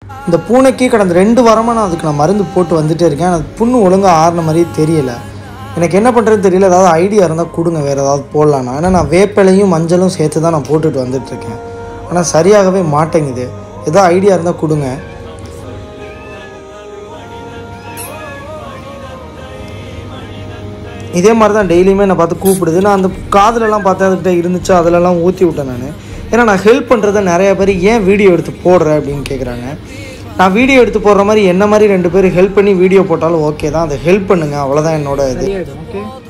இந்த பூனைக்கே கடந்த ரெண்டு வாரமாக நான் அதுக்கு நான் மருந்து போட்டு வந்துட்டே இருக்கேன் அது புண்ணு ஒழுங்காக ஆறின மாதிரியே தெரியல எனக்கு என்ன பண்ணுறதுன்னு தெரியல ஏதாவது ஐடியா இருந்தால் கொடுங்க வேறு ஏதாவது போடலான்னா ஏன்னா நான் வேப்பிலையும் மஞ்சளும் சேர்த்து தான் நான் போட்டுட்டு வந்துட்டுருக்கேன் ஆனால் சரியாகவே மாட்டேங்குது ஏதாவது ஐடியா இருந்தால் கொடுங்க இதே மாதிரி தான் டெய்லியுமே நான் பார்த்து கூப்பிடுது நான் அந்த காதுலலாம் பார்த்து அதுக்கிட்ட இருந்துச்சு அதிலலாம் ஊற்றி விட்டேன் நான் ஏன்னா நான் ஹெல்ப் பண்ணுறத நிறைய பேர் ஏன் வீடியோ எடுத்து போடுற அப்படின்னு கேட்குறாங்க நான் வீடியோ எடுத்து போடுற மாதிரி என்ன மாதிரி ரெண்டு பேர் ஹெல்ப் பண்ணி வீடியோ போட்டாலும் ஓகே தான் அதை ஹெல்ப் பண்ணுங்கள் அவ்வளோதான் என்னோட இது சரியாயிடும் ஓகே